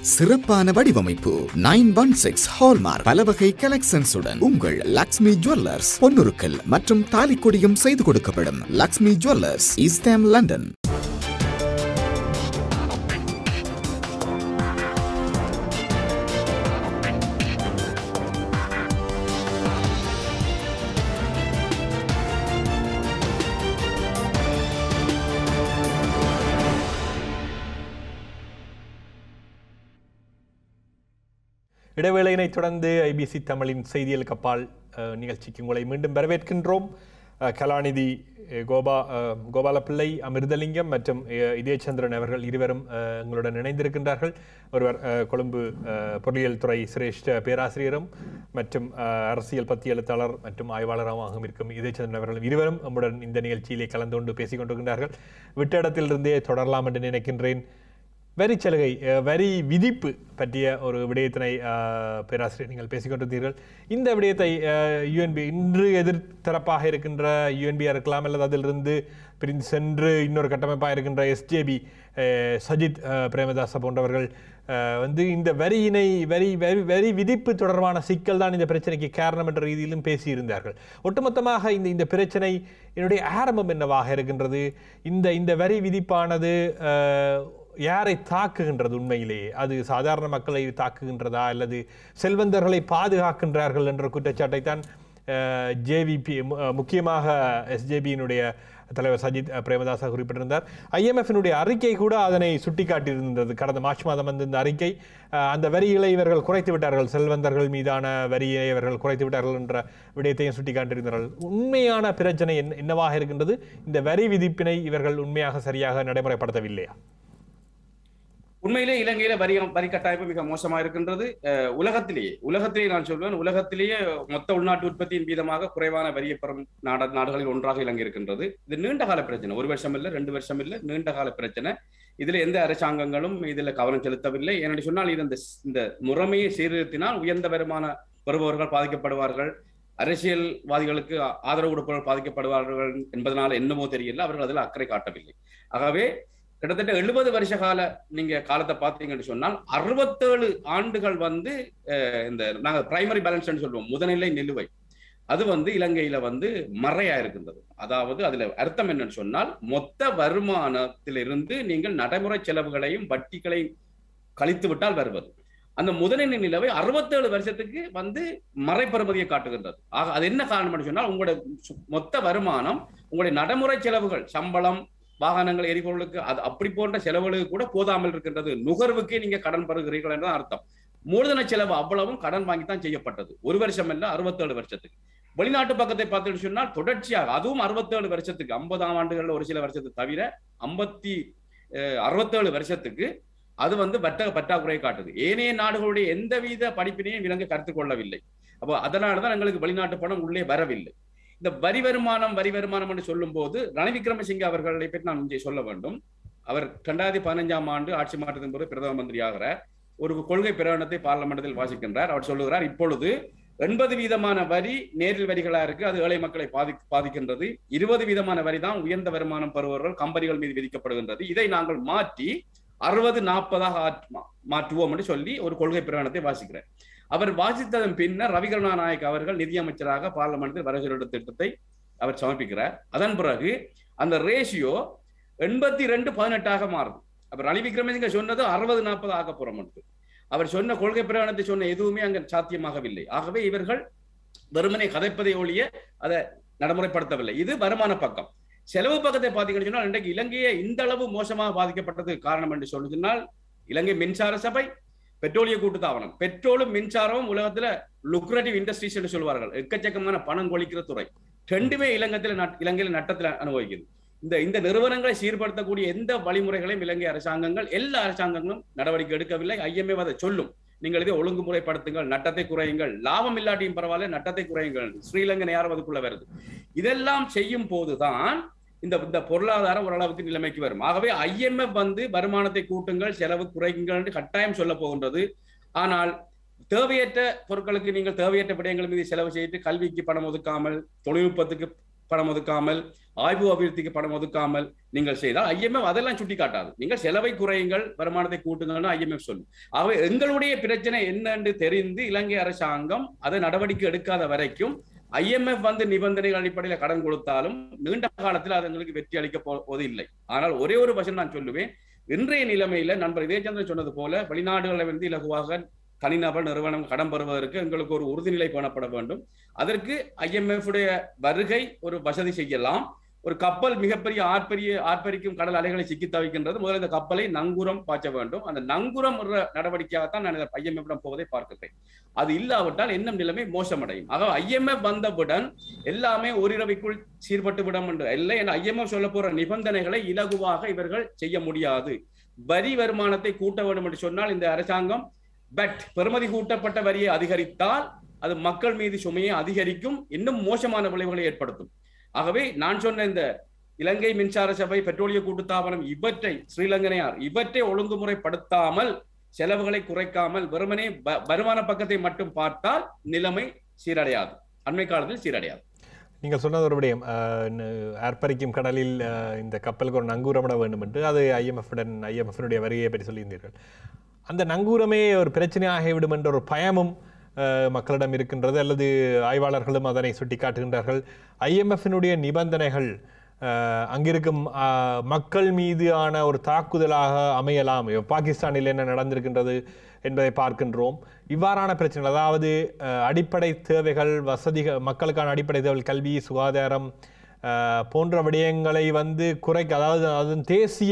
சிறப்பான வடிவமைப்பு nine one six hallmark பல வகை கலெக்ஷன்ஸுடன் உங்கள் லக்ஷ்மி ஜுவல்லர்ஸ் பொன்னுருக்கல் மற்றும் தாலிக்கொடியும் செய்து கொடுக்கப்படும் லக்ஷ்மி ஜுவல்லர்ஸ் ஈஸ்டாம் லண்டன் இடைவேளையினை தொடர்ந்து ஐபிசி தமிழின் செய்தியல் கப்பால் அஹ், நிகழ்ச்சிக்கு உங்களை மீண்டும் வரவேற்கின்றோம் அஹ், கலாநிதி அஹ், கோபா அஹ், கோபாலப்பிள்ளை அமிர்தலிங்கம் மற்றும் அஹ், இதயச்சந்திரன் அவர்கள் இருவரும் அஹ், எங்களுடன் இணைந்திருக்கின்றார்கள் ஒருவர் அஹ், கொழும்பு அஹ், பொருளியல் துறை சிரேஷ்ட பேராசிரியரும் மற்றும் அஹ், அரசியல் பத்தி எழுத்தாளர் மற்றும் ஆய்வாளராகவும் இருக்கும் இதயச்சந்திரன் அவர்கள் இருவரும் நம்முடன் இந்த நிகழ்ச்சியிலே கலந்து கொண்டு பேசிக் கொண்டிருக்கின்றார்கள் விட்ட இடத்திலிருந்தே தொடரலாம் என்று நினைக்கின்றேன் வரி சலுகை அஹ், வரி விதிப்பு பற்றிய ஒரு விடயத்தினை அஹ், பேராசிரியர் நீங்கள் பேசிக்கொண்டிருந்தீர்கள் இந்த விடயத்தை யுஎன்பி இன்று எதிர்த்தரப்பாக இருக்கின்ற யுஎன்பியாக இருக்கலாம் அல்லது அதிலிருந்து பிரிந்து சென்று இன்னொரு கட்டமைப்பாக இருக்கின்ற எஸ்ஜேபி சஜித் அஹ், பிரேமதாச போன்றவர்கள் அஹ், வந்து இந்த வரியினை வரி வரி வரி விதிப்பு தொடர்பான சிக்கல் தான் இந்த பிரச்சனைக்கு காரணம் என்ற ரீதியிலும் பேசியிருந்தார்கள் ஒட்டுமொத்தமாக இந்த இந்த பிரச்சனை என்னுடைய ஆரம்பம் என்னவாக இருக்கின்றது இந்த இந்த வரி விதிப்பானது அஹ், யாரை தாக்குகின்றது உண்மையிலேயே அது சாதாரண மக்களை தாக்குகின்றதா அல்லது செல்வந்தர்களை பாதுகாக்கின்றார்கள் என்ற குற்றச்சாட்டை தான் ஜேவிபி முக்கியமாக எஸ்ஜேபியினுடைய தலைவர் சஜித் அஹ், பிரேமதாசா குறிப்பிட்டிருந்தார் ஐஎம்எஃபினுடைய அறிக்கை கூட அதனை சுட்டிக்காட்டியிருந்தது கடந்த மார்ச் மாதம் வந்த இந்த அறிக்கை அஹ், அந்த வரிகளை இவர்கள் குறைத்து விட்டார்கள் செல்வந்தர்கள் மீதான வரியை இவர்கள் குறைத்து விட்டார்கள் என்ற விடயத்தையும் சுட்டிக்காட்டியிருந்தார்கள் உண்மையான பிரச்சனை என்ன என்னவாக இருக்கின்றது இந்த வரி விதிப்பினை இவர்கள் உண்மையாக சரியாக நடைமுறைப்படுத்தவில்லையா உண்மையிலே இலங்கையில வரி வரி கட்டாயப்பு மிக மோசமா இருக்கின்றது அஹ் உலகத்திலேயே உலகத்திலேயே நான் சொல்வேன் உலகத்திலேயே மொத்த உள்நாட்டு உற்பத்தியின் வீதமாக குறைவான வரியை பெறும் நாட நாடுகளில் ஒன்றாக இலங்கை இருக்கின்றது இது நீண்ட கால பிரச்சனை ஒரு வருஷம் இல்ல ரெண்டு வருஷம் இல்ல நீண்ட கால பிரச்சனை இதுல எந்த அரசாங்கங்களும் இதுல கவனம் செலுத்தவில்லை ஏனென்று சொன்னால் இது இந்த இந்த முறைமையை சீர்திருத்தினால் உயர்ந்த வருமான பெறுபவர்கள் பாதிக்கப்படுவார்கள் அரசியல்வாதிகளுக்கு ஆதரவு கொடுப்பவர்கள் பாதிக்கப்படுவார்கள் என்பதனால என்னமோ தெரியல அவர்கள் அதில் அக்கறை காட்டவில்லை ஆகவே கிட்டத்தட்ட எழுபது வருஷ கால நீங்க காலத்தை பார்த்தீங்கன்னு சொன்னால் அறுபத்தேழு ஆண்டுகள் வந்து அஹ், இந்த நாங்க பிரைமரி பேலன்ஸ் சொல்லுவோம் முதல்நிலை நிலுவை அது வந்து இலங்கையில வந்து மறையா இருக்கின்றது அதாவது அதுல அர்த்தம் என்னன்னு சொன்னால் மொத்த வருமானத்திலிருந்து நீங்கள் நடைமுறை செலவுகளையும் வட்டிகளையும் கழித்து விட்டால் வருவது அந்த முதல்நிலை நிலவை அறுபத்தேழு வருஷத்துக்கு வந்து மறைப்பெறுமதியை காட்டுகின்றது ஆக அது என்ன காரணம் சொன்னால் உங்களுடைய சு- மொத்த வருமானம் உங்களுடைய நடைமுறை செலவுகள் சம்பளம் வாகனங்கள் எரிபொருளுக்கு அது அப்படி போன்ற செலவுகளுக்கு கூட போதாமல் இருக்கின்றது நுகர்வுக்கே நீங்க கடன் பெறுகிறீர்கள் என்றுதான் அர்த்தம் மூலதன செலவு அவ்வளவும் கடன் வாங்கி தான் செய்யப்பட்டது ஒரு வருஷம் இல்ல அறுபத்தேழு வருஷத்துக்கு வெளிநாட்டு பக்கத்தை பார்த்துட்டு சொன்னால் தொடர்ச்சியாக அதுவும் அறுபத்தேழு வருஷத்துக்கு ஐம்பதாம் ஆண்டுகள்ல ஒரு சில வருஷத்தை தவிர ஐம்பத்தி அறுபத்தேழு வருஷத்துக்கு அது வந்து வர்த்தக பற்றாக்குறையை காட்டுது ஏனைய நாடுகளுடைய எந்தவித படிப்பினையும் இலங்கை கருத்துக் கொள்ளவில்லை அப்போ அதனாலதான் எங்களுக்கு வெளிநாட்டு பணம் உள்ளே வரவில்லை இந்த வரி வருமானம் வரி வருமானம் என்று சொல்லும் போது ரணில் விக்ரமசிங்கே அவர்களை பற்றி நான் இங்கே சொல்ல வேண்டும் அவர் இரண்டாயிரத்தி பதினஞ்சாம் ஆண்டு ஆட்சி மாற்றத்தின் போது பிரதம மந்திரி ஆகிறார் ஒரு கொள்கை பிரகடனத்தை பார்லமெண்டத்தில் வாசிக்கின்றார் அவர் சொல்லுகிறார் இப்பொழுது எண்பது வீதமான வரி நேரில் வரிகளா இருக்கு அது ஏழை மக்களை பாதி பாதிக்கின்றது இருபது வீதமான வரி தான் உயர்ந்த வருமானம் பெறுபவர்கள் கம்பெனிகள் மீது விதிக்கப்படுகின்றது இதை நாங்கள் மாற்றி அறுபது நாற்பதாக மாற்றுவோம் என்று சொல்லி ஒரு கொள்கை பிரகடனத்தை வாசிக்கிறார் அவர் வாசித்ததன் பின்னர் ரவி கருணாநாயக் அவர்கள் நிதியமைச்சராக பார்லமெண்டில் வரவு திட்டத்தை அவர் சமர்ப்பிக்கிறார் அதன் பிறகு அந்த ரேஷியோ எண்பத்தி ரெண்டு பதினெட்டாக மாறுது அப்ப ரணில் விக்ரமசிங்க சொன்னது அறுபது நாற்பது ஆக போறோம் அவர் சொன்ன கொள்கை பிரகடனத்தை சொன்ன எதுவுமே அங்க சாத்தியமாகவில்லை ஆகவே இவர்கள் வெறுமனை கதைப்பதை ஒழிய அதை நடைமுறைப்படுத்தவில்லை இது வருமான பக்கம் செலவு பக்கத்தை பார்த்தீங்கன்னு சொன்னால் இன்றைக்கு இலங்கையை இந்த அளவு மோசமாக பாதிக்கப்பட்டது காரணம் என்று சொல்லுதுனால் இலங்கை மின்சார சபை பெட்ரோலிய கூட்டுத்தாபனம் பெட்ரோலும் மின்சாரமும் உலகத்துல லுக்ரேட்டிவ் இண்டஸ்ட்ரீஸ் என்று சொல்வார்கள் எக்கச்சக்கமான பணம் கொளிக்கிற துறை ரெண்டுமே இலங்கத்துல நட்- இலங்கையில நட்டத்தில் அனுபவிக்குது இந்த இந்த நிறுவனங்களை சீர்படுத்தக்கூடிய எந்த வழிமுறைகளையும் இலங்கை அரசாங்கங்கள் எல்லா அரசாங்கங்களும் நடவடிக்கை எடுக்கவில்லை ஐஎம்ஏ அதை சொல்லும் நீங்கள் இதை ஒழுங்குமுறைப்படுத்துங்கள் நட்டத்தை குறையுங்கள் லாபம் இல்லாட்டியும் பரவாயில்ல நட்டத்தை குறையுங்கள் ஸ்ரீலங்கன் யாரும் அதுக்குள்ள வருது இதெல்லாம் செய்யும் போதுதான் இந்த இந்த பொருளாதாரம் ஓரளவுக்கு நிலைமைக்கு வரும் ஆகவே ஐஎம்எஃப் வந்து வருமானத்தை கூட்டுங்கள் செலவு குறையுங்கள் என்று கட்டாயம் சொல்ல போகின்றது ஆனால் தேவையற்ற பொருட்களுக்கு நீங்கள் தேவையற்ற விடயங்கள் மீது செலவு செய்து கல்விக்கு பணம் ஒதுக்காமல் தொழில்நுட்பத்துக்கு பணம் ஒதுக்காமல் ஆய்வு அபிவிருத்திக்கு பணம் ஒதுக்காமல் நீங்கள் செய்தால் ஐஎம்எஃப் அதெல்லாம் சுட்டி காட்டாது நீங்கள் செலவை குறையுங்கள் வருமானத்தை கூட்டுங்கள்னு ஐஎம்எஃப் சொல்லும் ஆகவே எங்களுடைய பிரச்சனை என்னன்னு தெரிந்து இலங்கை அரசாங்கம் அதை நடவடிக்கை எடுக்காத வரைக்கும் ஐஎம்எஃப் வந்து நிபந்தனைகள் அடிப்படையில் கடன் கொடுத்தாலும் நீண்ட காலத்தில் அது எங்களுக்கு வெற்றி அளிக்க போவது இல்லை ஆனால் ஒரே ஒரு வசனம் நான் சொல்லுவேன் இன்றைய நிலைமையில நண்பர் இதயச்சந்திரன் சொன்னது போல வெளிநாடுகளில் வந்து இலகுவாக தனிநபர் நிறுவனம் கடன் பெறுவதற்கு எங்களுக்கு ஒரு உறுதிநிலை காணப்பட வேண்டும் அதற்கு ஐஎம்எஃப் உடைய வருகை ஒரு வசதி செய்யலாம் ஒரு கப்பல் மிகப்பெரிய ஆர்ப்பரிய ஆர்ப்பரிக்கும் கடல் அலைகளை சிக்கி தவிக்கின்றது முதல்ல இந்த கப்பலை நங்கூரம் பாய்ச்ச வேண்டும் அந்த நங்கூரம் ஒரு நடவடிக்கையாகத்தான் நான் ஐஎம்எஃப் போவதை பார்க்கிறேன் அது இல்லாவிட்டால் இன்னும் நிலைமை மோசமடையும் ஆக ஐஎம்எஃப் வந்தவுடன் எல்லாமே ஓரிரவைக்குள் சீர்பட்டு விடும் என்று இல்லை என ஐஎம்எஃப் சொல்ல போற நிபந்தனைகளை இலகுவாக இவர்கள் செய்ய முடியாது வரி வருமானத்தை கூட்ட வேண்டும் என்று சொன்னால் இந்த அரசாங்கம் பட் பெறுமதி கூட்டப்பட்ட வரியை அதிகரித்தால் அது மக்கள் மீது சுமையை அதிகரிக்கும் இன்னும் மோசமான விளைவுகளை ஏற்படுத்தும் ஆகவே நான் சொன்ன இந்த இலங்கை மின்சார சபை பெட்ரோலிய கூட்டுத்தாபனம் இவற்றை ஸ்ரீலங்கனையார் இவற்றை ஒழுங்குமுறைப்படுத்தாமல் செலவுகளை குறைக்காமல் வெறுமனே வருமான பக்கத்தை மட்டும் பார்த்தால் நிலைமை சீரடையாது அண்மை காலத்தில் சீரடையாது நீங்கள் சொன்னது ஒரு விடயம் ஆர்ப்பரிக்கும் கடலில் இந்த கப்பலுக்கு ஒரு நங்கூரமிட வேண்டும் என்று அது ஐஎம்எஃப்டன் ஐஎம்எஃப்னுடைய வருகையை பற்றி சொல்லியிருந்தீர்கள் அந்த நங்கூரமே ஒரு பிரச்சனையாகிவிடும் என்ற ஒரு பயமும் மக்களிடம் இருக்கின்றது அல்லது ஆய்வாளர்களும் அதனை சுட்டிக்காட்டுகின்றார்கள் ஐஎம்எஃபினுடைய நிபந்தனைகள் அங்கிருக்கும் மக்கள் மீதான ஒரு தாக்குதலாக அமையலாம் பாகிஸ்தானில் என்ன நடந்திருக்கின்றது என்பதை பார்க்கின்றோம் இவ்வாறான பிரச்சனைகள் அதாவது அடிப்படை தேவைகள் வசதிகள் மக்களுக்கான அடிப்படை தேவைகள் கல்வி சுகாதாரம் போன்ற விடயங்களை வந்து குறைக்க அதாவது அதன் தேசிய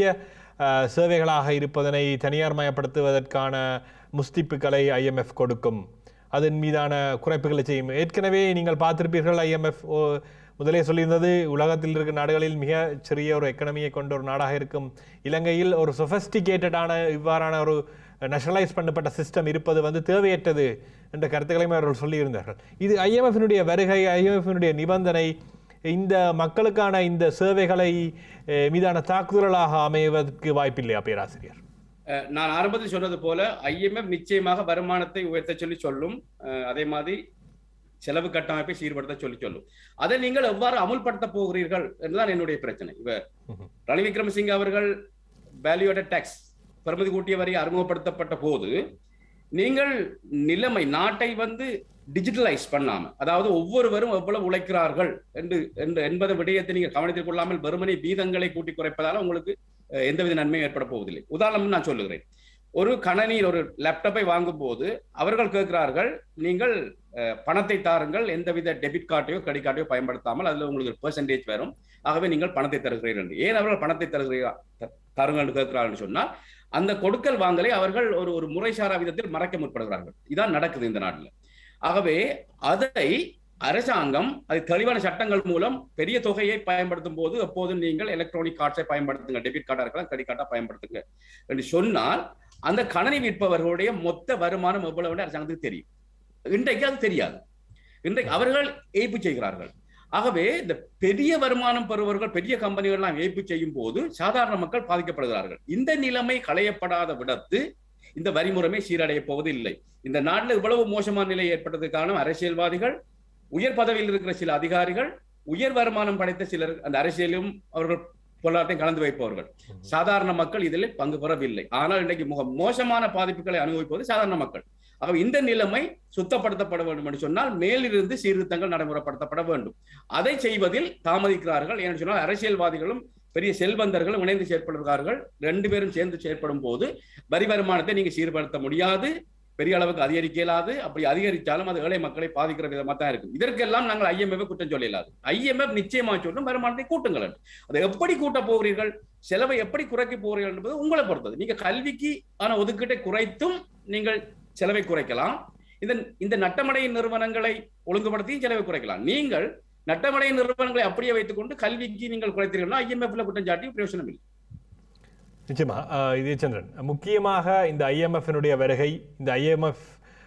சேவைகளாக இருப்பதனை தனியார் மயப்படுத்துவதற்கான முஸ்திப்புகளை ஐஎம்எஃப் கொடுக்கும் அதன் மீதான குறைப்புகளை செய்யும் ஏற்கனவே நீங்கள் பார்த்திருப்பீர்கள் ஐஎம்எஃப் முதலே சொல்லியிருந்தது உலகத்தில் இருக்கிற நாடுகளில் மிக சிறிய ஒரு எக்கனமியை கொண்ட ஒரு நாடாக இருக்கும் இலங்கையில் ஒரு சொஃபஸ்டிகேட்டடான இவ்வாறான ஒரு நேஷனலைஸ் பண்ணப்பட்ட சிஸ்டம் இருப்பது வந்து தேவையற்றது என்ற கருத்துக்களையும் அவர்கள் சொல்லியிருந்தார்கள் இது ஐஎம்எஃபினுடைய வருகை ஐஎம்எஃபினுடைய நிபந்தனை இந்த மக்களுக்கான இந்த சேவைகளை மீதான தாக்குதலாக அமைவதற்கு வாய்ப்பில்லையா பேராசிரியர் நான் ஆரம்பத்தில் சொன்னது போல ஐஎம்எஃப் நிச்சயமாக வருமானத்தை உயர்த்த சொல்லி சொல்லும் அதே மாதிரி செலவு கட்டமைப்பை சீர்படுத்த சொல்லி சொல்லும் அதை நீங்கள் எவ்வாறு அமுல்படுத்த போகிறீர்கள் என்றுதான் என்னுடைய பிரச்சனை இப்ப ரணில் விக்ரமசிங்க அவர்கள் வேல்யூட டேக்ஸ் பெருமதி கூட்டிய வரி அறிமுகப்படுத்தப்பட்ட போது நீங்கள் நிலைமை நாட்டை வந்து டிஜிட்டலைஸ் பண்ணாம அதாவது ஒவ்வொருவரும் எவ்வளவு உழைக்கிறார்கள் என்று என்பதை விடயத்தை நீங்கள் கவனத்தில் கொள்ளாமல் வெறுமனை வீதங்களை கூட்டி குறைப்பதால உங்களுக்கு எந்தவித நன்மையும் ஏற்பட போவதில்லை உதாரணம் நான் சொல்லுகிறேன் ஒரு கணனியில் ஒரு லேப்டாப்பை வாங்கும் போது அவர்கள் கேட்கிறார்கள் நீங்கள் பணத்தை தாருங்கள் எந்தவித டெபிட் கார்டையோ கிரெடிட் கார்டையோ பயன்படுத்தாமல் அதுல உங்களுக்கு பெர்சன்டேஜ் வரும் ஆகவே நீங்கள் பணத்தை தருகிறீர்கள் ஏன் அவர்கள் பணத்தை தருகிறீர்கள் தருங்கள் கேட்கிறார்கள் சொன்னால் அந்த கொடுக்கல் வாங்கலை அவர்கள் ஒரு ஒரு முறைசாரா விதத்தில் மறைக்க முற்படுகிறார்கள் இதான் நடக்குது இந்த நாட்டில் ஆகவே அதை அரசாங்கம் அது தெளிவான சட்டங்கள் மூலம் பெரிய தொகையை பயன்படுத்தும் போது எப்போதும் நீங்கள் எலக்ட்ரானிக் கார்ட்ஸை பயன்படுத்துங்க டெபிட் கார்டா இருக்கலாம் கிரெடிட் கார்டா பயன்படுத்துங்க என்று சொன்னால் அந்த கணனி விற்பவர்களுடைய மொத்த வருமானம் எவ்வளவு அரசாங்கத்துக்கு தெரியும் இன்றைக்கு அது தெரியாது இன்றைக்கு அவர்கள் ஏய்ப்பு செய்கிறார்கள் ஆகவே இந்த பெரிய வருமானம் பெறுவர்கள் பெரிய கம்பெனிகள்லாம் ஏய்ப்பு செய்யும் போது சாதாரண மக்கள் பாதிக்கப்படுகிறார்கள் இந்த நிலைமை களையப்படாத விடத்து இந்த வரிமுறைமை சீரடைய போவது இல்லை இந்த நாட்டில் இவ்வளவு மோசமான நிலை ஏற்பட்டதுக்கு காரணம் அரசியல்வாதிகள் உயர் பதவியில் இருக்கிற சில அதிகாரிகள் உயர் வருமானம் படைத்த சிலர் அந்த அரசியலும் அவர்கள் பொருளாதாரத்தை கலந்து வைப்பவர்கள் சாதாரண மக்கள் இதில் பங்கு பெறவில்லை ஆனால் இன்றைக்கு மிக மோசமான பாதிப்புகளை அனுபவிப்பது சாதாரண மக்கள் ஆக இந்த நிலைமை சுத்தப்படுத்தப்பட வேண்டும் என்று சொன்னால் மேலிருந்து சீர்திருத்தங்கள் நடைமுறைப்படுத்தப்பட வேண்டும் அதை செய்வதில் தாமதிக்கிறார்கள் ஏன்னு சொன்னால் அரசியல்வாதிகளும் பெரிய செல்வந்தர்களும் இணைந்து செயற்படுகிறார்கள் ரெண்டு பேரும் சேர்ந்து செயற்படும் போது வரி வருமானத்தை நீங்க சீர்படுத்த முடியாது பெரிய அளவுக்கு அதிகரிக்க இயலாது அப்படி அதிகரித்தாலும் அது ஏழை மக்களை பாதிக்கிற விதமா தான் இருக்கும் இதற்கெல்லாம் நாங்கள் ஐஎம்எஃப் குற்றம் சொல்ல இயலாது ஐஎம்எஃப் நிச்சயமா சொல்லும் வருமானத்தை கூட்டுங்கள் அதை எப்படி கூட்ட போகிறீர்கள் செலவை எப்படி குறைக்க போகிறீர்கள் என்பது உங்களை பொறுத்தது நீங்க கல்விக்கு ஆன ஒதுக்கீட்டை குறைத்தும் நீங்கள் செலவை குறைக்கலாம் இந்த இந்த நட்டமடையின் நிறுவனங்களை ஒழுங்குபடுத்தியும் செலவை குறைக்கலாம் நீங்கள் நட்டமடையின் நிறுவனங்களை அப்படியே வைத்துக்கொண்டு கல்விக்கு நீங்கள் குறைத்தீர்கள்னா ஐஎம்எஃப்ல குற்றம் சாட்டி பிரயோஜனம் இல்லை நிச்சயமா இதயச்சந்திரன் முக்கியமாக இந்த ஐஎம்எஃபினுடைய வருகை இந்த ஐஎம்எஃப்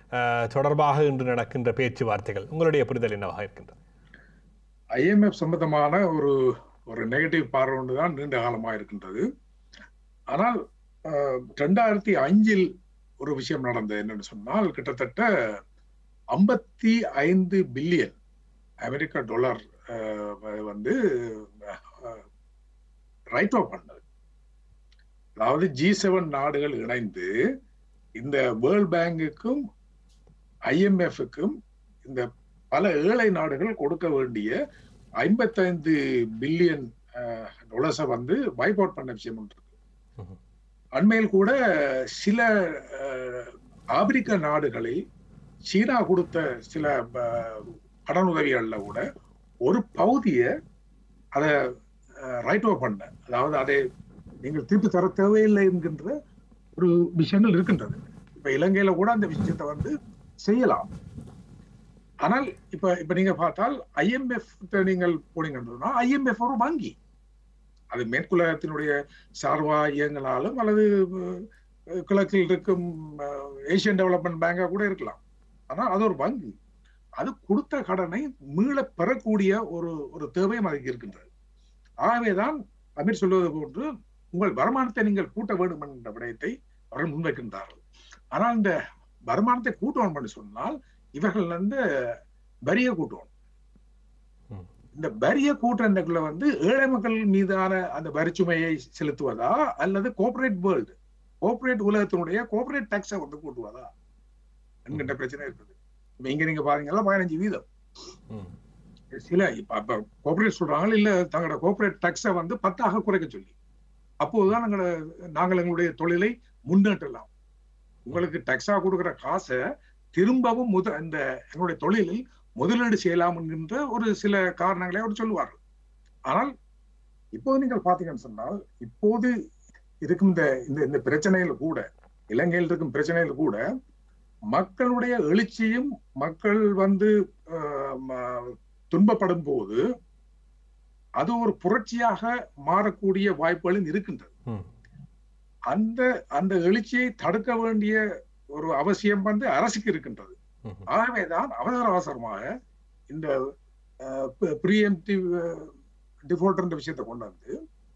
தொடர்பாக இன்று நடக்கின்ற பேச்சுவார்த்தைகள் உங்களுடைய புரிதல் என்னவாக இருக்கின்றது ஐஎம்எஃப் சம்பந்தமான ஒரு ஒரு நெகட்டிவ் பார்வை ஒன்றுதான் நீண்ட காலமாக இருக்கின்றது ஆனால் ரெண்டாயிரத்தி அஞ்சில் ஒரு விஷயம் நடந்தது என்னன்னு சொன்னால் கிட்டத்தட்ட ஐம்பத்தி ஐந்து பில்லியன் அமெரிக்க டாலர் அஹ், வந்து ரைட் ஆஃப் பண்ணது அதாவது ஜி செவன் நாடுகள் இணைந்து இந்த வேர்ல்ட் பேங்குக்கும் ஐஎம்எஃப்க்கும் இந்த பல ஏழை நாடுகள் கொடுக்க வேண்டிய ஐம்பத்தைந்து பில்லியன் டொலர்ஸை வந்து வைப் அவுட் பண்ண விஷயம் ஒன்று இருக்கு ம்ஹும். அண்மையில் கூட சில அஹ், ஆப்பிரிக்க நாடுகளில் சீனா கொடுத்த சில அஹ், கடனுதவிகள்ல கூட ஒரு பகுதியை அதை ரைட் ஓவர் பண்ண அதாவது அதை நீங்கள் திருப்பி தர தேவையில்லை என்கின்ற ஒரு விஷயங்கள் இருக்கின்றது இப்ப இலங்கையில கூட அந்த விஷயத்தை வந்து செய்யலாம் ஆனால் இப்ப இப்ப நீங்க பார்த்தால் ஐஎம்எஃப் நீங்கள் போனீங்கன்னா ஐஎம்எஃப் ஒரு வங்கி அது மேற்குலகத்தினுடைய சார்பா இயங்கினாலும் அல்லது அஹ், கிழக்கில் இருக்கும் அஹ், ஏசியன் டெவலப்மெண்ட் பேங்கா கூட இருக்கலாம் ஆனா அது ஒரு வங்கி அது கொடுத்த கடனை மீள பெறக்கூடிய ஒரு ஒரு தேவையும் அதுக்கு இருக்கின்றது ஆகவேதான் அமீர் சொல்வது போன்று உங்கள் வருமானத்தை நீங்கள் கூட்ட வேண்டும் என்ற விடயத்தை அவர்கள் முன்வைக்கின்றார்கள் ஆனால் இந்த வருமானத்தை கூட்டணும் என்று சொன்னால் இவர்கள் வந்து வரியை கூட்டணும் ம். இந்த வரிய கூட்டுறதுக்குள்ள வந்து ஏழை மக்கள் மீதான அந்த வரிச்சுமையை செலுத்துவதா அல்லது கோஆபரேட் வேர்ல்டு கோஆபரேட் உலகத்தினுடைய கோஆபரேட் டாக்ஸை வந்து கூட்டுவதா என்கின்ற பிரச்சனை இருக்குது இப்ப இங்க நீங்க பாத்தீங்கன்னா பதினஞ்சு வீதம் ம். சில இப்ப அப்ப கோஆபரேட் சொல்றாங்க இல்ல தங்களோட கோஆபரேட் டாக்ஸை வந்து பத்தாக குறைக்க சொல்லி அப்போதுதான் நாங்கள நாங்கள் எங்களுடைய தொழிலை முன்னேற்றலாம் உங்களுக்கு டாக்ஸா கொடுக்கிற காசை திரும்பவும் முத இந்த எங்களுடைய தொழிலில் முதலீடு செய்யலாம் என்கின்ற ஒரு சில காரணங்களை அவர் சொல்லுவார்கள் ஆனால் இப்போது நீங்கள் பார்த்தீங்கன்னு சொன்னால் இப்போது இருக்கும் இந்த இந்த இந்த பிரச்சனையில் கூட இலங்கையில் இருக்கும் பிரச்சனையில் கூட மக்களுடைய எழுச்சியும் மக்கள் வந்து ஆஹ், ம- துன்பப்படும் போது அது ஒரு புரட்சியாக மாறக்கூடிய வாய்ப்புகளும் இருக்கின்றது ம். அந்த அந்த எழுச்சியை தடுக்க வேண்டிய ஒரு அவசியம் வந்து அரசுக்கு இருக்கின்றது ம்ஹும். ஆகவேதான் அவசர அவசரமாக இந்த ப்ரீஎம்டிவ் டிஃபால்ட் என்ற விஷயத்தை கொண்டு வந்து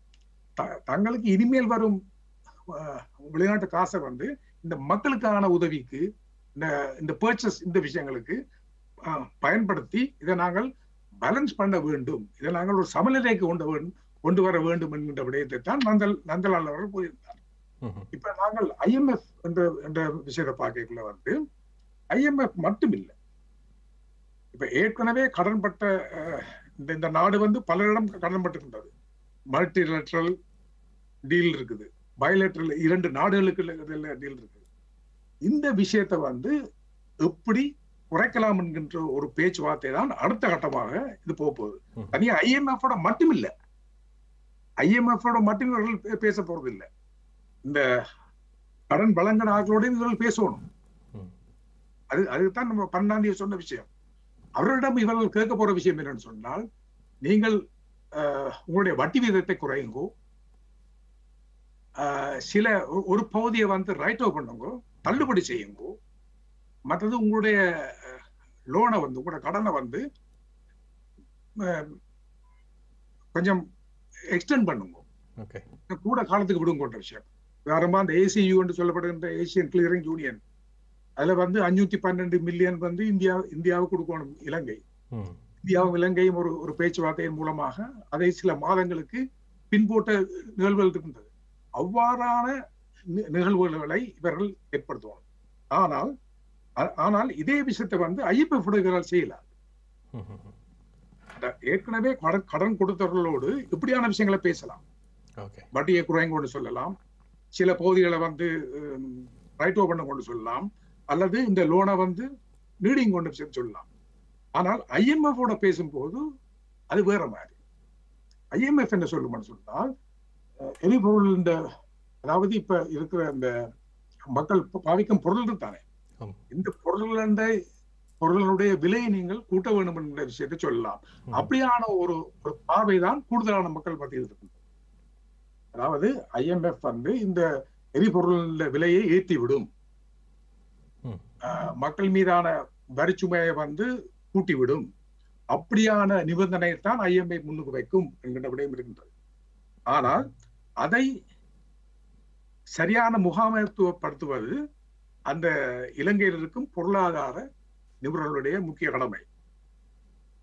த- தங்களுக்கு இனிமேல் வரும் அஹ், வெளிநாட்டு காசை வந்து இந்த மக்களுக்கான உதவிக்கு இந்த இந்த பர்ச்சேஸ் இந்த விஷயங்களுக்கு அஹ், பயன்படுத்தி இதை நாங்கள் பேலன்ஸ் பண்ண வேண்டும் இதை நாங்கள் ஒரு சமநிலைக்கு கொண்டு வேண்டும் கொண்டு வர வேண்டும் என்கின்ற விடயத்தை தான் நந்தல் நந்தலால் அவர்கள் கூறியிருந்தார் ம்ஹும். இப்ப நாங்கள் ஐஎம்எஃப் என்ற என்ற விஷயத்தை பார்க்கக்குள்ள வந்து ஐஎம்எஃப் மட்டும் இல்லை இப்ப ஏற்கனவே கடன்பட்ட அஹ், இந்த இந்த நாடு வந்து பலரிடம் கடன்பட்டிருக்கின்றது மல்டிலேட்ரல் டீல் இருக்குது பயலேட்ரல் இரண்டு நாடுகளுக்கு டீல் இருக்குது இந்த விஷயத்தை வந்து எப்படி குறைக்கலாம் என்கின்ற ஒரு பேச்சுவார்த்தை தான் அடுத்த கட்டமாக இது போக போகுது ம். தனியா ஐஎம்எஃபோட மட்டும் இல்ல ஐஎம்எஃபோட மட்டும் இவர்கள் பே- பேச போறது இல்ல இந்த கடன் வழங்கின ஆட்களோடையும் இவர்கள் பேசணும் ம். அது அதுதான் நம்ம பன்னெண்டாம் தேதி சொன்ன விஷயம் அவர்களிடம் இவர்கள் கேட்க போற விஷயம் என்னன்னு சொன்னால் நீங்கள் அஹ், உங்களுடைய வட்டி வீதத்தை குறையுங்கோ அஹ், சில ஒ- ஒரு பகுதியை வந்து ரைட் ஓவர் பண்ணுங்க தள்ளுபடி செய்யுங்கோ மற்றது உங்களுடைய லோனை வந்து உங்களோட கடனை வந்து அஹ், கொஞ்சம் எக்ஸ்டெண்ட் பண்ணுங்க ஓகே கூட காலத்துக்கு விடுங்கன்ற விஷயம் உதாரணமா அந்த ஏசியு என்று சொல்லப்படுகின்ற ஏசியன் கிளியரிங் யூனியன் அதுல வந்து அஞ்சூத்தி பன்னெண்டு மில்லியன் வந்து இந்தியா இந்தியாவுக்கு கொடுக்கணும் இலங்கை ம். இந்தியாவும் இலங்கையும் ஒரு ஒரு பேச்சுவார்த்தையின் மூலமாக அதை சில மாதங்களுக்கு பின்போட்ட நிகழ்வுகள் இருக்கின்றது அவ்வாறான நி- நிகழ்வுகளை இவர்கள் ஏற்படுத்துவாங்க ஆனால் ஆ- ஆனால் இதே விஷயத்தை வந்து ஐஎஃப்எஃப் உடைகளால் செய்யலாம் ம்ஹும். அந்த ஏற்கனவே கடன் கடன் கொடுத்தவர்களோடு இப்படியான விஷயங்களை பேசலாம் ஓகே வட்டியை குறைங்க கொண்டு சொல்லலாம் சில பகுதிகளை வந்து ரைட் ஓவர் பண்ண கொண்டு சொல்லலாம் அல்லது இந்த லோனை வந்து நீடிங் கொண்டு செ- சொல்லலாம் ஆனால் ஐஎம்எஃப் ஓட பேசும்போது அது வேற மாதிரி ஐஎம்எஃப் என்ன சொல்லுமான்னு சொன்னால் அஹ், எரிபொருள் இந்த அதாவது இப்ப இருக்கிற இந்த மக்கள் ப- பாவிக்கும் பொருள் தானே ஆம். இந்த பொருள் பொருளுடைய விலையை நீங்கள் கூட்ட வேண்டும் என்ற விஷயத்தை சொல்லலாம் ம். அப்படியான ஒரு ஒரு பார்வை தான் கூடுதலான மக்கள் மத்தியில் இருக்கு அதாவது ஐஎம்எஃப் வந்து இந்த எரிபொருள் விலையை ஏற்றி விடும் ம். ஆஹ் மக்கள் மீதான வரிச்சுமையை வந்து கூட்டி விடும் அப்படியான நிபந்தனையை தான் ஐஎம்ஐ முன்னுக்கு வைக்கும் என்கின்ற விடயம் இருக்கின்றது ஆனால் அதை சரியான முகாமைத்துவப்படுத்துவது அந்த இலங்கையில் இருக்கும் பொருளாதார நிபுணர்களுடைய முக்கிய கடமை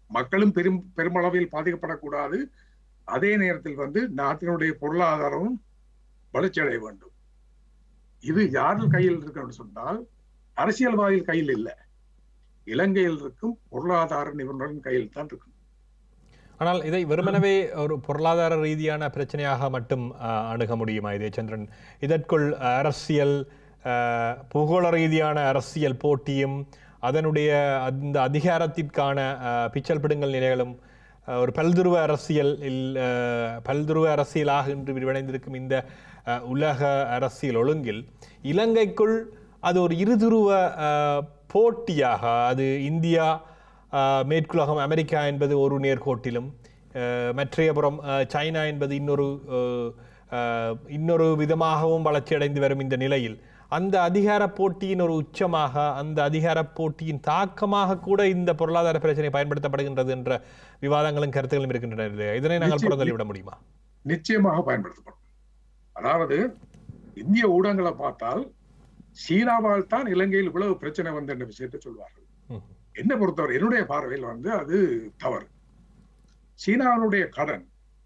மக்களும் பெரும் பெருமளவில் பாதிக்கப்படக்கூடாது அதே நேரத்தில் வந்து நாட்டினுடைய பொருளாதாரமும் வளர்ச்சி அடைய வேண்டும் இது யார் கையில் இருக்குன்னு சொன்னால் அரசியல்வாதிகள் கையில் இல்லை இலங்கையில் இருக்கும் பொருளாதார நிபுணரின் கையில் தான் இருக்கும் ஆனால் இதை வெறுமனவே ஒரு பொருளாதார ரீதியான பிரச்சனையாக மட்டும் அஹ், அணுக முடியுமா இதே சந்திரன் இதற்குள் அரசியல் அஹ், பூகோள ரீதியான அரசியல் போட்டியும் அதனுடைய அந்த அதிகாரத்திற்கான அஹ், பிச்சல் பிடுங்கல் நிலைகளும் அஹ், ஒரு பல்துருவ அரசியல் இல்- அஹ், பல்துருவ அரசியலாக இன்று விரிவடைந்திருக்கும் இந்த அஹ், உலக அரசியல் ஒழுங்கில் இலங்கைக்குள் அது ஒரு இருதுருவ அஹ், போட்டியாக அது இந்தியா ஆஹ் மேற்குலகம் அமெரிக்கா என்பது ஒரு நேர்கோட்டிலும் ஆஹ் மற்றையபுறம் ஆஹ் சைனா என்பது இன்னொரு ஆஹ் ஆஹ் இன்னொரு விதமாகவும் வளர்ச்சியடைந்து வரும் இந்த நிலையில் அந்த அதிகார போட்டியின் ஒரு உச்சமாக அந்த அதிகார போட்டியின் தாக்கமாக கூட இந்த பொருளாதார பிரச்சனை பயன்படுத்தப்படுகின்றது என்ற விவாதங்களும் கருத்துகளும் இருக்கின்றன இல்லையா? இதனை நாங்கள் நிச்சயம். புறந்தள்ளி விட முடியுமா நிச்சயமாக பயன்படுத்தப்படும் அதாவது இந்திய ஊடகங்களை பார்த்தால் சீனாவால் தான் இலங்கையில் இவ்வளவு பிரச்சனை வந்த என்ற விஷயத்தை சொல்வார்கள் ம். என்னை பொறுத்தவரை என்னுடைய பார்வையில் வந்து அது தவறு சீனாவினுடைய கடன்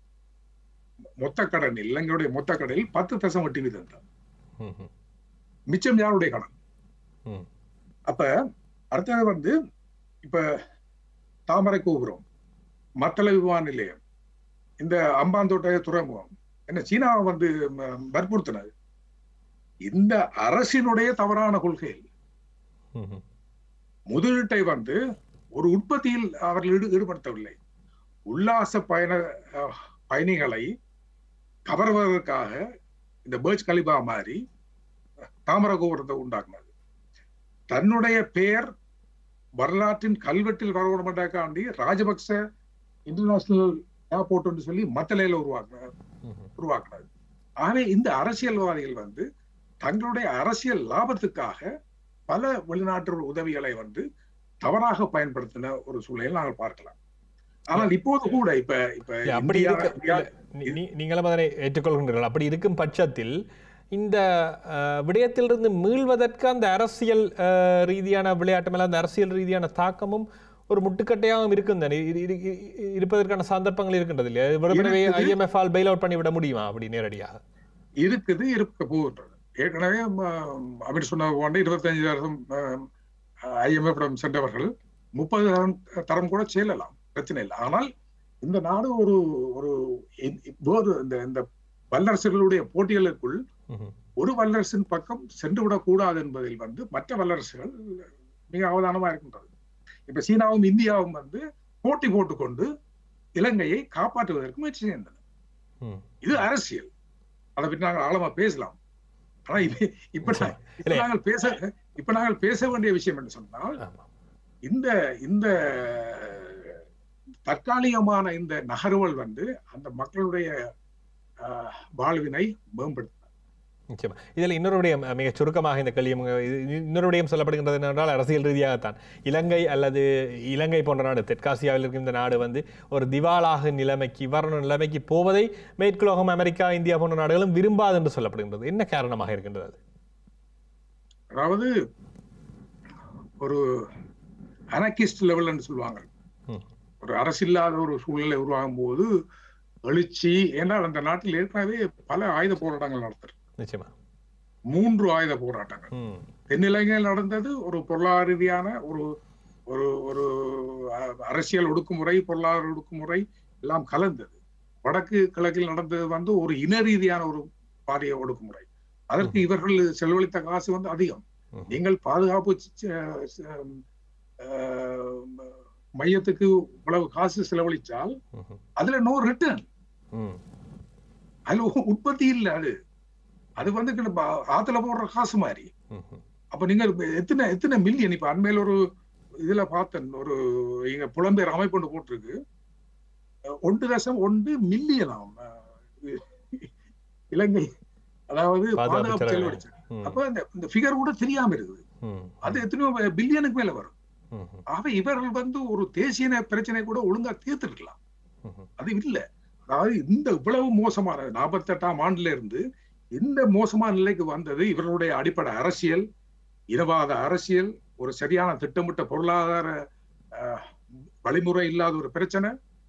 மொத்த கடன் இலங்கையுடைய மொத்த கடனில் பத்து தசம் வட்டி வீதம் தான் ம், ம், மிச்சம் யாருடைய கடன் ம். அப்ப அடுத்தது வந்து இப்ப தாமரை கோபுரம் மத்தள விமான நிலையம் இந்த அம்பாந்தோட்டை துறைமுகம் என்ன சீனாவை வந்து ம- வற்புறுத்தினது இந்த அரசினுடைய தவறான கொள்கை ம், ம். முதலீட்டை வந்து ஒரு உற்பத்தியில் அவர்கள் ஈடு ஈடுபடுத்தவில்லை உல்லாச பயண அஹ், பயணிகளை கவர்வதற்காக இந்த பேர்ஜ் கலிபா மாதிரி தாமர கோபுரத்தை உண்டாக்குனது தன்னுடைய பெயர் வரலாற்றின் கல்வெட்டில் வரணுமெண்டாக்காண்டி ராஜபக்ச இன்டர்நேஷனல் ஏர்போர்ட் சொல்லி மத்தலையில உருவாக்குன ம், ம். உருவாக்குனது ஆகவே இந்த அரசியல்வாதிகள் வந்து தங்களுடைய அரசியல் லாபத்துக்காக பல வெளிநாட்டு உதவிகளை வந்து தவறாக பயன்படுத்தின ஒரு சூழலை நாங்கள் பார்க்கலாம் ஆனால் இப்போது கூட இப்ப இப்ப இல்ல, அப்படி இந்தியா- இருக்க இந்தியா- இல்ல, நீ- நீ- நீங்களும் அதனை ஏற்றுக்கொள்கின்றீர்கள் அப்படி இருக்கும் பட்சத்தில் இந்த அஹ், விடயத்திலிருந்து மீள்வதற்கு அந்த அரசியல் அஹ், ரீதியான விளையாட்டு மேல அந்த அரசியல் ரீதியான தாக்கமும் ஒரு முட்டுக்கட்டையாகவும் இருக்கும் தானே இரு- இரு- இரு- இருப்பதற்கான சந்தர்ப்பங்கள் இருக்கின்றது இல்லையா வெறுமனவே இருக்குது. ஐஎம்எஃப் ஆல் பெயில் அவுட் பண்ணி விட முடியுமா அப்படி நேரடியாக இருக்குது இருக்க போகின்றது ஏற்கனவே அப்படி சொன்ன போன்ற இருபத்தஞ்சு தரம் ஐஎம்எஃப் சென்றவர்கள் முப்பது தரம் தரம் கூட செல்லலாம் பிரச்சனை இல்லை ஆனால் இந்த நாடு ஒரு ஒரு இ- வேறு இந்த இந்த வல்லரசுகளுடைய போட்டிகளுக்குள் ம்ஹும். ஒரு வல்லரசின் பக்கம் சென்று விடக்கூடாது என்பதில் வந்து மற்ற வல்லரசுகள் மிக அவதானமா இருக்கின்றது இப்ப சீனாவும் இந்தியாவும் வந்து போட்டி போட்டுக்கொண்டு இலங்கையை காப்பாற்றுவதற்கு முயற்சி செய்கின்றன ம். இது அரசியல் அதை பற்றி நாங்கள் ஆழமா பேசலாம் ஆனா இது இப்ப நா- இப்ப இல்லை. நாங்கள் பேச இப்ப நாங்கள் பேச வேண்டிய விஷயம் என்று சொன்னால் ஆமா. இந்த இந்த தற்காலிகமான இந்த நகர்வுகள் வந்து அந்த மக்களுடைய ஆஹ், வாழ்வினை மேம்படுத்தும் நிச்சயமா இதில் இன்னொரு விடயம் அஹ், மிகச் சுருக்கமாக இந்த கேள்வி இன்னொரு விடயம் சொல்லப்படுகின்றது என்னவென்றால் அரசியல் ரீதியாகத்தான் இலங்கை அல்லது இலங்கை போன்ற நாடு தெற்காசியாவில் இருக்கும் இந்த நாடு வந்து ஒரு திவாலாக நிலைமைக்கு இவ்வாறான நிலைமைக்கு போவதை மேற்குலோகம் அமெரிக்கா இந்தியா போன்ற நாடுகளும் விரும்பாது என்று சொல்லப்படுகின்றது என்ன காரணமாக இருக்கின்றது அது? அதாவது ஒரு அனகிஸ்ட் லெவல் என்று சொல்லுவாங்க ம். ஒரு அரசில்லாத ஒரு சூழ்நிலை உருவாகும் போது எழுச்சி ஏன்னால் அந்த நாட்டில் ஏற்கனவே பல ஆயுத போராட்டங்கள் நடத்துறது நிச்சயமா மூன்று ஆயுத போராட்டங்கள் ம் தென்னிலங்கையில் நடந்தது ஒரு பொருளாதார ரீதியான ஒரு ஒரு ஒரு அஹ், அரசியல் ஒடுக்குமுறை பொருளாதார ஒடுக்குமுறை எல்லாம் கலந்தது வடக்கு கிழக்கில் நடந்தது வந்து ஒரு இன ரீதியான ஒரு பாரிய ஒடுக்குமுறை அதற்கு இவர்கள் செலவழித்த காசு வந்து அதிகம் ம். நீங்கள் பாதுகாப்பு ச- ச- அஹ், மையத்துக்கு இவ்வளவு காசு செலவழிச்சால் ம்ஹும். அதுல நோ ரிட்டர்ன் ம் அதுல உ- உற்பத்தி இல்லை அது அது வந்து கிட்ட ப- ஆத்துல போடுற காசு மாதிரி ம்ஹும். அப்ப நீங்க எத்தனை எத்தனை மில்லியன் இப்ப அண்மையில ஒரு இதுல பார்த்தேன் ஒரு இங்க புலம்பெயர் அமைப்பு ஒன்று போட்டிருக்கு அஹ் ஒன்று தசம் ஒன்று மில்லியனாம் அஹ் இலங்கை அதாவது பாதுகாப்பு பாதுகாப்பு செலவு. செலவழிச்சு ம். அப்ப இந்த இந்த ஃபிகர் கூட தெரியாம இருக்குது ம். அது எத்தனையோ பில்லியனுக்கு மேல வரும் ம்ஹும். ஆக இவர்கள் வந்து ஒரு தேசிய பிரச்சனை கூட ஒழுங்கா தீர்த்திருக்கலாம் ம்ஹும். அது இல்ல அதாவது இந்த இவ்வளவு மோசமான நாற்பத்தி எட்டாம் ஆண்டுல இருந்து இந்த மோசமான நிலைக்கு வந்தது இவர்களுடைய அடிப்படை அரசியல் இனவாத அரசியல் ஒரு சரியான திட்டமிட்ட பொருளாதார அஹ், வழிமுறை இல்லாத ஒரு பிரச்சனை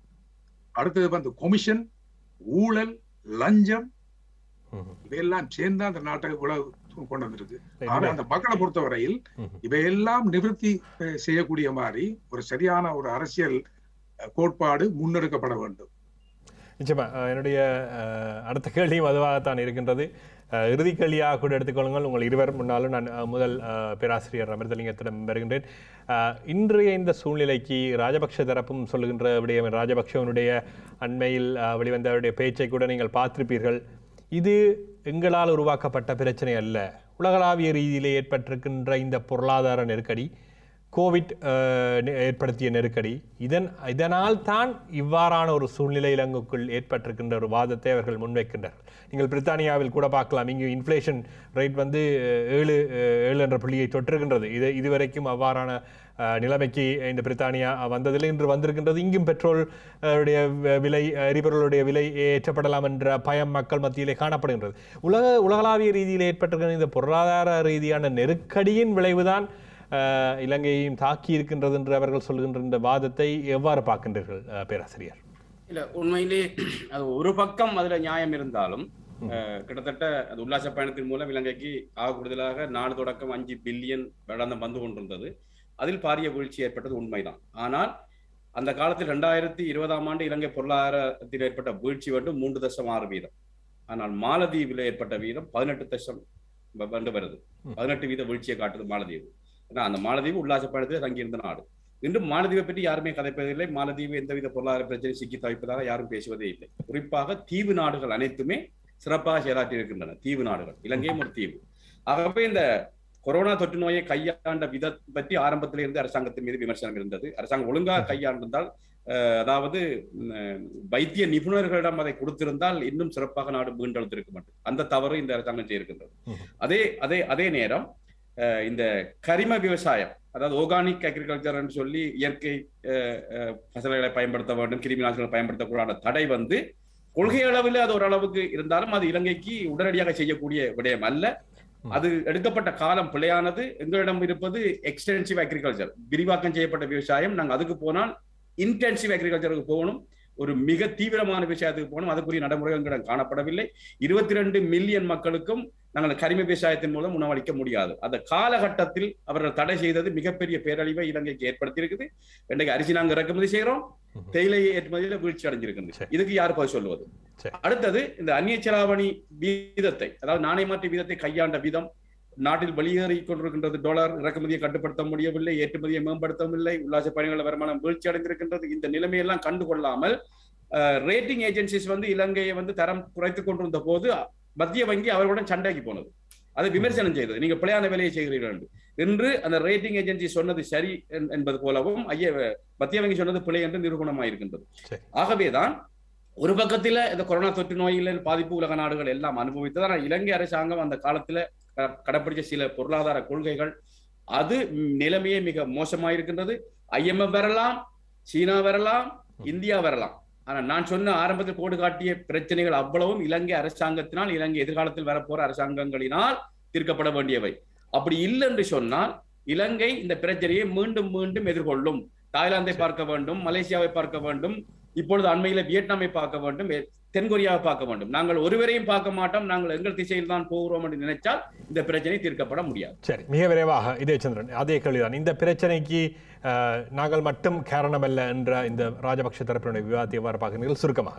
அடுத்தது வந்து கொமிஷன் ஊழல் லஞ்சம் ம்ஹும். இவையெல்லாம் சேர்ந்து அந்த நாட்டை இவ்வளவு கொண்டு வந்திருக்கு ஆனா இதுவே- அந்த மக்களை பொறுத்தவரையில் ம்ஹும். இவையெல்லாம் நிவர்த்தி அஹ், செய்யக்கூடிய மாதிரி ஒரு சரியான ஒரு அரசியல் அஹ், கோட்பாடு முன்னெடுக்கப்பட வேண்டும் நிச்சயமா அஹ், என்னுடைய அஹ், அடுத்த கேள்வியும் அதுவாகத்தான் இருக்கின்றது அஹ், இறுதி கேள்வியாக கூட எடுத்துக்கொள்ளுங்கள் உங்கள் இருவர் முன்னாலும் நான் அஹ், முதல் அஹ், பேராசிரியர் அமிர்தலிங்கத்திடம் வருகின்றேன் அஹ், இன்றைய இந்த சூழ்நிலைக்கு ராஜபக்ஷ தரப்பும் சொல்லுகின்ற விடயம் ராஜபக்ஷவனுடைய அண்மையில் அஹ், வெளிவந்த அவருடைய பேச்சை கூட நீங்கள் பார்த்திருப்பீர்கள் இது எங்களால் உருவாக்கப்பட்ட பிரச்சனை அல்ல உலகளாவிய ரீதியிலே ஏற்பட்டிருக்கின்ற இந்த பொருளாதார நெருக்கடி கோவிட் அஹ், நெ- ஏற்படுத்திய நெருக்கடி இதன் இதனால் தான் இவ்வாறான ஒரு சூழ்நிலை இலங்கைக்குள் ஏற்பட்டிருக்கின்ற ஒரு வாதத்தை அவர்கள் முன்வைக்கின்றனர் நீங்கள் பிரித்தானியாவில் கூட பார்க்கலாம் இங்கு இன்ஃப்ளேஷன் ரேட் வந்து அஹ், ஏழு அஹ், ஏழு என்ற புள்ளியை தொற்றிருக்கின்றது இது இதுவரைக்கும் அவ்வாறான அஹ், நிலைமைக்கு இந்த பிரித்தானியா வந்ததில்லை இன்று வந்திருக்கின்றது இங்கும் பெட்ரோல் அஹ், உடைய வ- விலை எரிபொருளுடைய விலை ஏற்றப்படலாம் என்ற பயம் மக்கள் மத்தியிலே காணப்படுகின்றது உலக உலகளாவிய ரீதியில் ஏற்பட்டிருக்கிற இந்த பொருளாதார ரீதியான நெருக்கடியின் விளைவுதான் அஹ், இலங்கையையும் தாக்கி இருக்கின்றது என்று அவர்கள் சொல்கின்ற இந்த வாதத்தை எவ்வாறு பார்க்கின்றீர்கள் அஹ், பேராசிரியர் இல்ல உண்மையிலே அது ஒரு பக்கம் அதுல நியாயம் இருந்தாலும் அஹ், கிட்டத்தட்ட அது உல்லாச பயணத்தின் மூலம் இலங்கைக்கு ஆக கூடுதலாக நாலு தொடக்கம் அஞ்சு பில்லியன் வெள்ளம் வந்து கொண்டிருந்தது அதில் பாரிய வீழ்ச்சி ஏற்பட்டது உண்மைதான் ஆனால் அந்த காலத்தில் ரெண்டாயிரத்தி இருபதாம் ஆண்டு இலங்கை பொருளாதாரத்தில் ஏற்பட்ட வீழ்ச்சி வந்து மூன்று தசம் ஆறு வீதம் ஆனால் மாலத்தீவில் ஏற்பட்ட வீதம் பதினெட்டு தசம் வ- வந்து வருது பதினெட்டு வீத வீழ்ச்சியை காட்டுது மாலத்தீவு ஏன்னா அந்த மாலத்தீவு உல்லாச பயணத்தில் தங்கியிருந்த நாடு இன்று மாலத்தீவை பற்றி யாருமே கதைப்பதில்லை மாலத்தீவு எந்தவித பொருளாதார பிரச்சனை சிக்கி தவிப்பதாக யாரும் பேசுவதே இல்லை குறிப்பாக தீவு நாடுகள் அனைத்துமே சிறப்பாக செயலாற்றி இருக்கின்றன தீவு நாடுகள் இலங்கையும் ஒரு தீவு ஆகவே இந்த கொரோனா தொற்று நோயை கையாண்ட விதம் பற்றி ஆரம்பத்திலிருந்து அரசாங்கத்தின் மீது விமர்சனம் இருந்தது அரசாங்கம் ஒழுங்காக கையாண்டிருந்தால் அஹ், அதாவது உம், வைத்திய நிபுணர்களிடம் அதை கொடுத்திருந்தால் இன்னும் சிறப்பாக நாடு மீண்டெழுத்திருக்க மாட்டேன் அந்த தவறு இந்த அரசாங்கம் செய்திருக்கின்றது ம்ஹும். அதே அதே அதே நேரம் அஹ், இந்த கரிம விவசாயம் அதாவது ஆர்கானிக் அக்ரிகல்ச்சர் சொல்லி இயற்கை அஹ், அஹ், பசலைகளை பயன்படுத்த வேண்டும் கிருமி நாசினிகளை பயன்படுத்தக்கூடாத தடை வந்து கொள்கை அளவில் அது ஓரளவுக்கு இருந்தாலும் அது இலங்கைக்கு உடனடியாக செய்யக்கூடிய விடயம் அல்ல அது எடுக்கப்பட்ட காலம் பிழையானது எங்களிடம் இருப்பது எக்ஸ்டென்சிவ் அக்ரிகல்ச்சர் விரிவாக்கம் செய்யப்பட்ட விவசாயம் நாங்கள் அதுக்கு போனால் இன்டென்சிவ் அக்ரிகல்ச்சருக்கு போகணும் ஒரு மிக தீவிரமான விஷயத்துக்கு போகணும் அதுக்குரிய நடைமுறைகள் எங்களிடம் காணப்படவில்லை இருபத்தி ரெண்டு மில்லியன் மக்களுக்கும் நாங்கள் கரிம விவசாயத்தின் மூலம் உணவளிக்க முடியாது அந்த காலகட்டத்தில் அவர்கள் தடை செய்தது மிகப்பெரிய பேரழிவை இலங்கைக்கு ஏற்படுத்தி இருக்குது இன்றைக்கு அரிசி நாங்கள் இறக்குமதி செய்கிறோம் ம்ஹும். தேயிலை ஏற்றுமதியில வீழ்ச்சி அடைஞ்சிருக்கிறது சரி. இதுக்கு யார் பதில் சொல்லுவது சரி. அடுத்தது இந்த அந்நிய செலாவணி வீதத்தை அதாவது நாணய மாற்று வீதத்தை கையாண்ட விதம் நாட்டில் வெளியேறி கொண்டிருக்கின்றது டாலர் இறக்குமதியை கட்டுப்படுத்த முடியவில்லை ஏற்றுமதியை மேம்படுத்தவில்லை உல்லாச பயணிகள் வருமானம் வீழ்ச்சி அடைந்திருக்கின்றது இந்த நிலைமையெல்லாம் கண்டுகொள்ளாமல் ரேட்டிங் ஏஜென்சிஸ் வந்து இலங்கையை வந்து தரம் குறைத்துக் கொண்டிருந்த போது மத்திய வங்கி அவர்களுடன் சண்டைக்கு போனது அதை விமர்சனம் செய்தது நீங்க பிழையான வேலையை செய்கிறீர்கள் என்று. இன்று அந்த ரேட்டிங் ஏஜென்சி சொன்னது சரி என்- என்பது போலவும் ஐய மத்திய வங்கி சொன்னது பிழை என்று நிரூபணமாயிருக்கின்றது சரி. ஆகவேதான் ஒரு பக்கத்துல இந்த கொரோனா தொற்று நோயில பாதிப்பு உலக நாடுகள் எல்லாம் அனுபவித்தது ஆனால் இலங்கை அரசாங்கம் அந்த காலத்துல க- கடைப்பிடிச்ச சில பொருளாதார கொள்கைகள் அது ம், நிலைமையே மிக மோசமாயிருக்கின்றது ஐஎம்எஃப் வரலாம் சீனா வரலாம் இந்தியா வரலாம் ஆனா நான் சொன்ன ஆரம்பத்தில் கோடு காட்டிய பிரச்சனைகள் அவ்வளவும் இலங்கை அரசாங்கத்தினால் இலங்கை எதிர்காலத்தில் வரப்போற அரசாங்கங்களினால் தீர்க்கப்பட வேண்டியவை அப்படி இல்லை என்று சொன்னால் இலங்கை இந்த பிரச்சனையை மீண்டும் மீண்டும் எதிர்கொள்ளும் தாய்லாந்தை பார்க்க வேண்டும் மலேசியாவை பார்க்க வேண்டும் இப்பொழுது அண்மையில வியட்நாமை பார்க்க வேண்டும் எ- தென்கொரியாவை பார்க்க வேண்டும் நாங்கள் ஒருவரையும் பார்க்க மாட்டோம் நாங்கள் எங்கள் திசையில் தான் போகிறோம் என்று நினைத்தால் இந்த பிரச்சனை தீர்க்கப்பட முடியாது சரி மிக விரைவாக இதே சந்திரன் அதே கேள்விதான் இந்த பிரச்சனைக்கு அஹ், நாங்கள் மட்டும் காரணம் அல்ல என்ற இந்த ராஜபக்ஷ தரப்பினுடைய விவாதத்தை எவ்வாறு பார்க்கிறீர்கள் சுருக்கமாக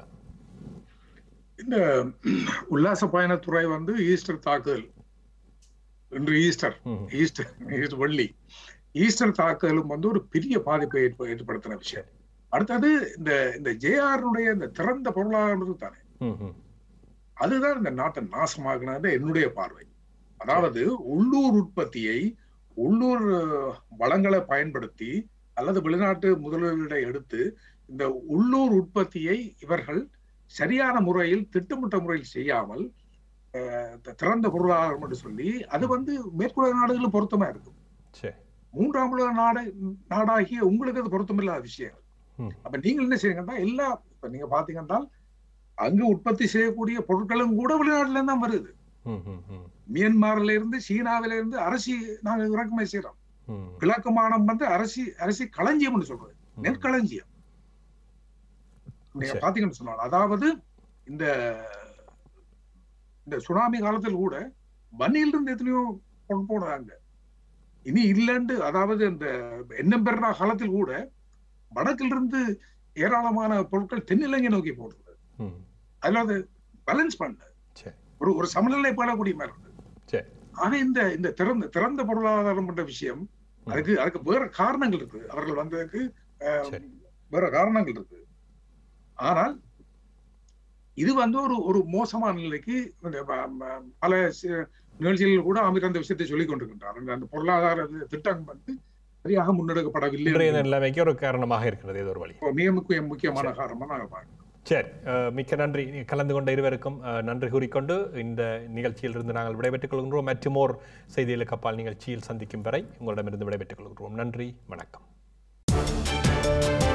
இந்த உல்லாச பயணத்துறை வந்து ஈஸ்டர் தாக்குதல் இன்று ஈஸ்டர் ம்ஹும். ஈஸ்டர் ஈஸ்டர் வெள்ளி ஈஸ்டர் தாக்குதலும் வந்து ஒரு பெரிய பாதிப்பை ஏற்ப- ஏற்படுத்தின விஷயம் அடுத்தது இந்த இந்த ஜேஆருடைய இந்த திறந்த பொருளாதாரம் தானே ம், ம். அதுதான் இந்த நாட்டை நாசமாகினது என்னுடைய பார்வை அதாவது உள்ளூர் உற்பத்தியை உள்ளூர் அஹ், வளங்களை பயன்படுத்தி அல்லது வெளிநாட்டு முதலீடுகளை எடுத்து இந்த உள்ளூர் உற்பத்தியை இவர்கள் சரியான முறையில் திட்டமிட்ட முறையில் செய்யாமல் அஹ், த- திறந்த பொருளாதாரம் என்று சொல்லி அது வந்து மேற்குலக நாடுகளும் பொருத்தமா இருக்கும் சரி மூன்றாம் உலக நாடு நாடாகிய உங்களுக்கு அது பொருத்தமில்லாத விஷயம் ம். அப்ப நீங்கள் என்ன செய்யுங்கன்னா எல்லா இப்ப நீங்க பாத்தீங்கன்னா அங்கு உற்பத்தி செய்யக்கூடிய பொருட்களும் கூட வெளிநாட்டுல இருந்து தான் வருது ம், ம், ம். மியான்மர்ல இருந்து சீனாவில இருந்து அரிசி நாங்க இறக்குமதி செய்யறோம் ம். கிழக்கு மாநிலம் வந்து அரிசி அரிசி களஞ்சியம்னு சொல்றது நெற்களஞ்சியம் நீங்க சரி. பாத்தீங்கன்னு சொன்னால் அதாவது இந்த இந்த சுனாமி காலத்தில் கூட வன்னியிலிருந்து எத்தனையோ கொண்டு போனாங்க இனி இல்லைன்னு அதாவது இந்த எண்ணம் பெறா காலத்தில் கூட வடக்கிலிருந்து ஏராளமான பொருட்கள் தென்னிலங்கை நோக்கி போடுறது ம் அதுல அது பேலன்ஸ் பண்ண சரி ஒரு ஒரு சமநிலை போடக்கூடிய மாதிரி இருந்தது சரி ஆனா இந்த இந்த திறந்த திறந்த பொருளாதாரம் என்ற விஷயம் அதுக்கு அதுக்கு வேற காரணங்கள் இருக்கு அவர்கள் வந்ததுக்கு அஹ், சரி வேற காரணங்கள் இருக்கு ஆனால் இது வந்து ஒரு ஒரு மோசமான நிலைக்கு இந்த ப- ம- பல சி- நிகழ்ச்சிகளில் கூட அமீர் அந்த விஷயத்தை சொல்லிக் கொண்டிருக்கின்றார் அந்த- அந்த பொருளாதார திட்டம் வந்து சரியாக முன்னெடுக்கப்படவில்லை இன்றைய என்பது நிலைமைக்கு ஒரு காரணமாக இருக்கிறது ஏதோ ஒரு வழி மிக முக்கிய முக்கியமான காரணமா நாங்கள் பார்க்கிறோம் சரி அஹ், மிக்க நன்றி நீ கலந்து கொண்ட இருவருக்கும் அஹ், நன்றி கூறிக்கொண்டு இந்த நிகழ்ச்சியிலிருந்து நாங்கள் விடைபெற்றுக் கொள்கின்றோம் மற்றும் ஓர் செய்திகளுக்கு அப்பால் நிகழ்ச்சியில் சந்திக்கும் வரை உங்களிடமிருந்து விடைபெற்றுக் கொள்கிறோம் நன்றி வணக்கம்